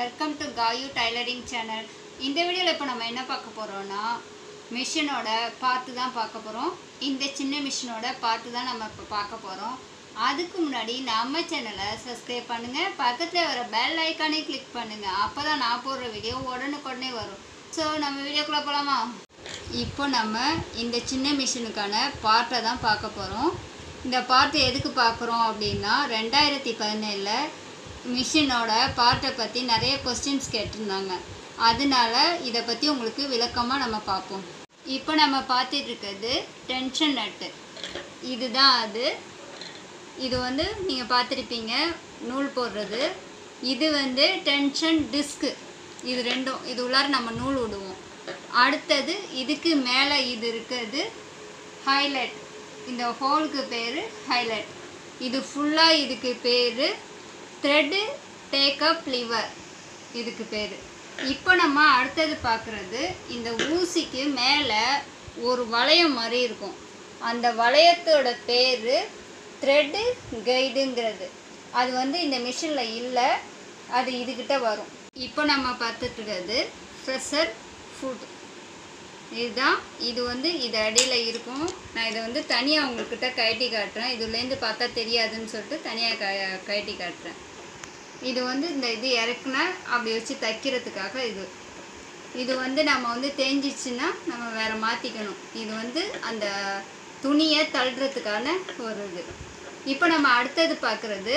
welcome to Kaayu tailoring channel இந்த வீடியோவில் இப்போ நம்ம என்ன பார்க்க போகிறோம்னா மிஷினோட பார்த்து தான் பார்க்க போகிறோம் இந்த சின்ன மிஷினோட பார்த்து தான் நம்ம இப்போ பார்க்க போகிறோம் அதுக்கு முன்னாடி நம்ம சேனலை சப்ஸ்கிரைப் பண்ணுங்கள் பக்கத்தில் வர பெல் ஐக்கானே கிளிக் பண்ணுங்கள் அப்போ தான் நான் போடுற வீடியோ உடனுக்குடனே வரும் ஸோ நம்ம வீடியோக்குள்ளே போகலாமா இப்போ நம்ம இந்த சின்ன மிஷினுக்கான பார்ட்டை தான் பார்க்க போகிறோம் இந்த பார்ட் எதுக்கு பார்க்குறோம் அப்படின்னா ரெண்டாயிரத்தி பதினேழில் மிஷினோட பார்ட்டை பற்றி நிறைய கொஸ்டின்ஸ் கேட்டிருந்தாங்க அதனால இதை பற்றி உங்களுக்கு விளக்கமாக நம்ம பார்ப்போம் இப்போ நம்ம பார்த்துட்டு இருக்கிறது டென்ஷன் நட்டு இதுதான் அது இது வந்து நீங்கள் பார்த்துருப்பீங்க நூல் போடுறது இது வந்து டென்ஷன் டிஸ்க்கு இது ரெண்டும் இது உள்ளார நம்ம நூல் விடுவோம் அடுத்தது இதுக்கு மேலே இது இருக்கிறது ஹைலைட் இந்த ஹோலுக்கு பேர் ஹைலைட் இது ஃபுல்லாக இதுக்கு பேர் த்ரெட்டு டேக்கப் லிவர் இதுக்கு பேர் இப்போ நம்ம அடுத்தது பார்க்குறது இந்த ஊசிக்கு மேலே ஒரு வளையம் மாதிரி இருக்கும் அந்த வளையத்தோட பேர் த்ரெட்டு கைடுங்கிறது அது வந்து இந்த மிஷினில் இல்லை அது இதுக்கிட்ட வரும் இப்போ நம்ம பார்த்துட்டு இருக்கிறது ப்ரெஷர் ஃபுட் இதுதான் இது வந்து இது அடியில் இருக்கும் நான் இதை வந்து தனியாக உங்கள்கிட்ட கழட்டி காட்டுறேன் இதுலேருந்து பார்த்தா தெரியாதுன்னு சொல்லிட்டு தனியாக க கழட்டி காட்டுறேன் இது வந்து இந்த இது இறக்குனா அப்படி வச்சு தைக்கிறதுக்காக இது இது வந்து நம்ம வந்து தேஞ்சிச்சுன்னா நம்ம வேறு மாற்றிக்கணும் இது வந்து அந்த துணியை தள்ளுறதுக்கான ஒரு இது இப்போ நம்ம அடுத்தது பார்க்குறது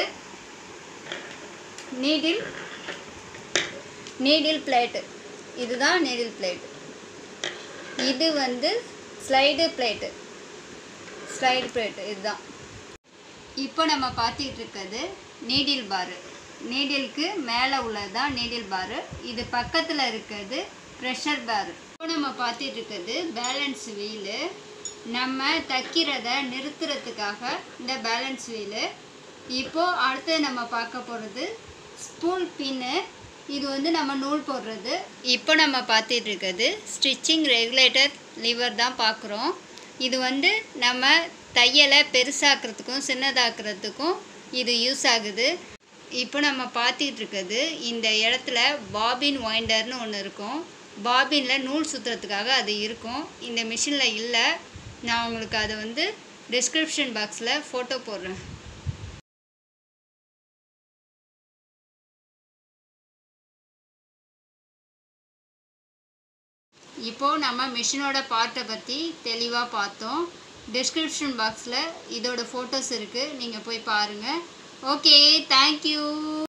நீடில் நீடில் பிளேட்டு இதுதான் நீடில் பிளேட்டு இது வந்து ஸ்லைடு பிளேட்டு ஸ்லைடு பிளேட்டு இதுதான் இப்போ நம்ம பார்த்துட்டு இருக்கிறது நீடில் பாரு நீடிலுக்கு மேலே உள்ளது தான் நீடில் பாரு இது பக்கத்தில் இருக்கிறது ப்ரெஷர் பாரு இப்போ நம்ம பார்த்துட்டு இருக்கிறது பேலன்ஸ் வீலு நம்ம தைக்கிறத நிறுத்துறதுக்காக இந்த பேலன்ஸ் வீலு இப்போது அடுத்து நம்ம பார்க்க போகிறது ஸ்பூல் பின்னு இது வந்து நம்ம நூல் போடுறது இப்போ நம்ம பார்த்துட்டு இருக்கிறது ஸ்டிச்சிங் ரெகுலேட்டர் லிவர் தான் பார்க்குறோம் இது வந்து நம்ம தையலை பெருசாக்குறதுக்கும் சின்னதாக்குறதுக்கும் இது யூஸ் ஆகுது இப்போ நம்ம பார்த்துட்டு இருக்கிறது இந்த இடத்துல பாபின் வைண்டர்னு ஒன்று இருக்கும் பாபினில் நூல் சுற்றுறதுக்காக அது இருக்கும் இந்த மிஷினில் இல்லை நான் உங்களுக்கு அதை வந்து டிஸ்கிரிப்ஷன் பாக்ஸில் ஃபோட்டோ போடுறேன் இப்போது நம்ம மிஷினோட பார்ட்டை பற்றி தெளிவாக பார்த்தோம் டிஸ்கிரிப்ஷன் பாக்ஸில் இதோட ஃபோட்டோஸ் இருக்குது நீங்கள் போய் பாருங்கள் ஓகே தேங்க்யூ